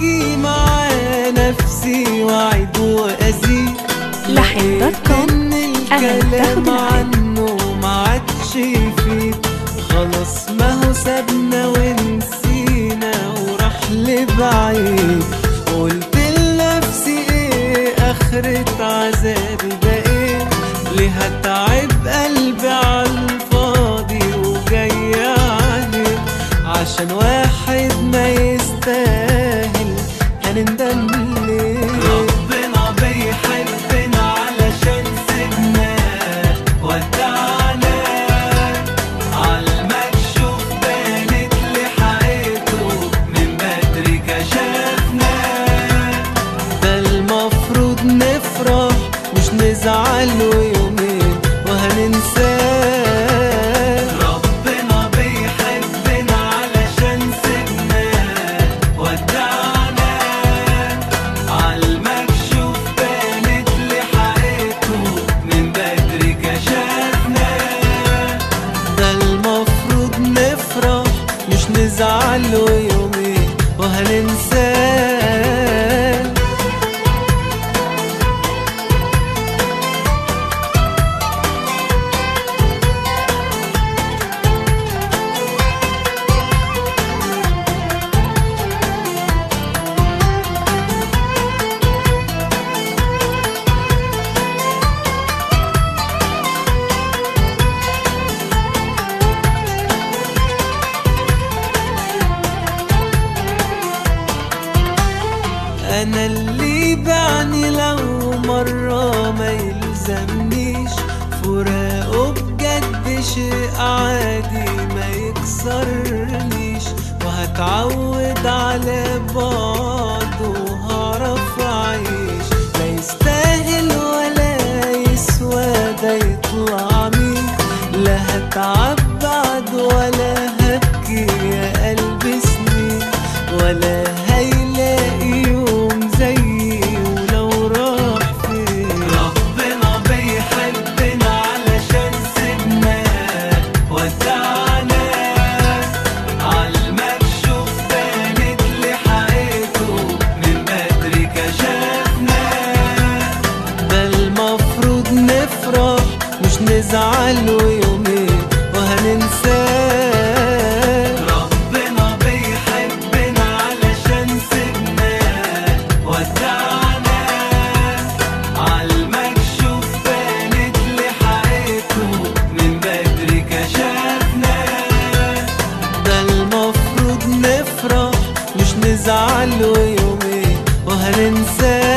احكي مع نفسي واعد وازيد لحن دوت كوم. ان أنا الكلام بتاخد العين. عنه ما عادش يفيد خلاص ما هو سابنا ونسينا وراح لبعيد قلت لنفسي ايه اخرة عذابي ده ايه ليه هتعب قلبي عالفاضي وجاي عليه عشان واحد ما يستاهل هنندم ليه ربنا بيحبنا علشان سيبناه ودعنا عالمكشوف بانت لحقيقته من بدري كشفنا ده المفروض نفرح مش نزعل يومين وهننساه ربنا بيحبنا علشان سيبناه ودعنا عالمكشوف بانت لحقيقته من بدري كشفنا ده المفروض نفرح مش نزعل يومين وهننساه انا اللي بعني لو مرة ما يلزمنيش فراقه بجد شيء عادي ما يكسرنيش وهتعود على بعض وهعرف اعيش لا يستاهل ولا يسوى ده يطلع مين لا هتعب بعد ولا هبكي يا قلبي سنين ولا هيلاقي يوم زيي ولو راح فين ربنا بيحبنا علشان سيبناه ودعنا عالمكشوف بانت لحقيقته من بدري كشفنا ده المفروض نفرح مش نزعل يومين وهننساه ربنا بيحبنا علشان سيبناه ودعنا عالمكشوف بانت لحقيقته من بدري كشفنا ده المفروض نفرح مش نزعل يومين وهننساه